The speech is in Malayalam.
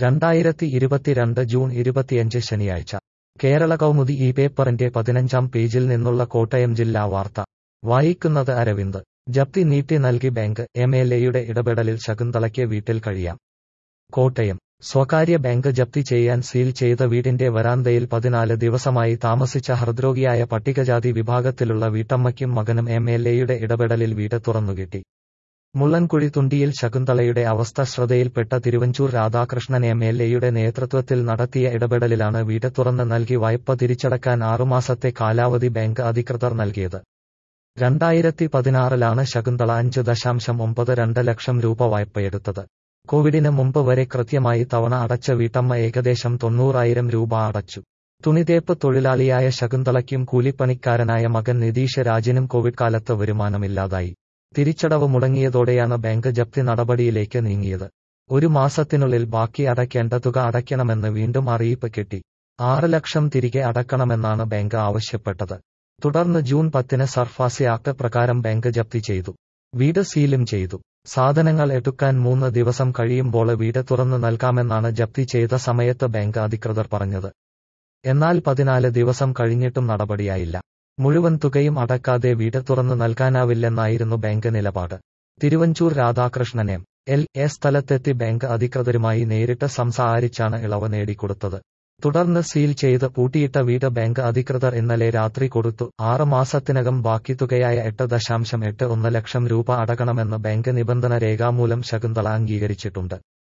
രണ്ടായിരത്തി ഇരുപത്തിരണ്ട് ജൂൺ ഇരുപത്തിയഞ്ച് ശനിയാഴ്ച കേരള കൗമുദി ഈ പേപ്പറിന്റെ പതിനഞ്ചാം പേജിൽ നിന്നുള്ള കോട്ടയം ജില്ലാ വാർത്ത വായിക്കുന്നത് അരവിന്ദ് ജപ്തി നീട്ടി നൽകി ബാങ്ക് എം എൽ എയുടെ ഇടപെടലിൽ ശകുന്തളയ്ക്ക് വീട്ടിൽ കഴിയാം കോട്ടയം സ്വകാര്യ ബാങ്ക് ജപ്തി ചെയ്യാൻ സീൽ ചെയ്ത വീടിന്റെ വരാന്തയിൽ പതിനാല് ദിവസമായി താമസിച്ച ഹൃദ്രോഗിയായ പട്ടികജാതി വിഭാഗത്തിലുള്ള വീട്ടമ്മയ്ക്കും മകനും എം എൽ എയുടെ ഇടപെടലിൽ വീട് തുറന്നുകിട്ടി മുള്ളൻകുഴി തുണ്ടിയിൽ ശകുന്തളയുടെ അവസ്ഥ ശ്രദ്ധയിൽപ്പെട്ട തിരുവഞ്ചൂർ രാധാകൃഷ്ണൻ എം എൽ എയുടെ നേതൃത്വത്തിൽ നടത്തിയ ഇടപെടലിലാണ് വീട് തുറന്ന് നൽകി വായ്പ തിരിച്ചടക്കാൻ ആറുമാസത്തെ കാലാവധി ബാങ്ക് അധികൃതർ നൽകിയത് രണ്ടായിരത്തി പതിനാറിലാണ് ശകുന്തള അഞ്ച് ദശാംശം ഒമ്പത് രണ്ട് ലക്ഷം രൂപ വായ്പയെടുത്തത് കോവിഡിന് മുമ്പ് വരെ കൃത്യമായി തവണ അടച്ച വീട്ടമ്മ ഏകദേശം തൊണ്ണൂറായിരം രൂപ അടച്ചു തുണിതേപ്പ് തൊഴിലാളിയായ ശകുന്തളയ്ക്കും കൂലിപ്പണിക്കാരനായ മകൻ നിതീഷ് രാജിനും കോവിഡ് കാലത്ത് വരുമാനമില്ലാതായി തിരിച്ചടവ് മുടങ്ങിയതോടെയാണ് ബാങ്ക് ജപ്തി നടപടിയിലേക്ക് നീങ്ങിയത് ഒരു മാസത്തിനുള്ളിൽ ബാക്കി അടയ്ക്കേണ്ട തുക അടയ്ക്കണമെന്ന് വീണ്ടും അറിയിപ്പ് കിട്ടി ആറ് ലക്ഷം തിരികെ അടക്കണമെന്നാണ് ബാങ്ക് ആവശ്യപ്പെട്ടത് തുടർന്ന് ജൂൺ പത്തിന് സർഫാസി ആക്ട് പ്രകാരം ബാങ്ക് ജപ്തി ചെയ്തു വീട് സീലും ചെയ്തു സാധനങ്ങൾ എടുക്കാൻ മൂന്ന് ദിവസം കഴിയുമ്പോൾ വീട് തുറന്നു നൽകാമെന്നാണ് ജപ്തി ചെയ്ത സമയത്ത് ബാങ്ക് അധികൃതർ പറഞ്ഞത് എന്നാൽ പതിനാല് ദിവസം കഴിഞ്ഞിട്ടും നടപടിയായില്ല മുഴുവൻ തുകയും അടക്കാതെ വീട് തുറന്നു നൽകാനാവില്ലെന്നായിരുന്നു ബാങ്ക് നിലപാട് Thiruvanchoor Radhakrishnan M L A സ്ഥലത്തെത്തി ബാങ്ക് അധികൃതരുമായി നേരിട്ട് സംസാരിച്ചാണ് ഇളവ് നേടിക്കൊടുത്തത് തുടർന്ന് സീൽ ചെയ്ത് പൂട്ടിയിട്ട വീട് ബാങ്ക് അധികൃതർ ഇന്നലെ രാത്രി കൊടുത്തു ആറ് മാസത്തിനകം ബാക്കി തുകയായ എട്ട് ദശാംശം എട്ട് ഒന്ന് ലക്ഷം രൂപ അടക്കണമെന്ന് ബാങ്ക് നിബന്ധന രേഖാമൂലം ശകുന്തള അംഗീകരിച്ചിട്ടുണ്ട്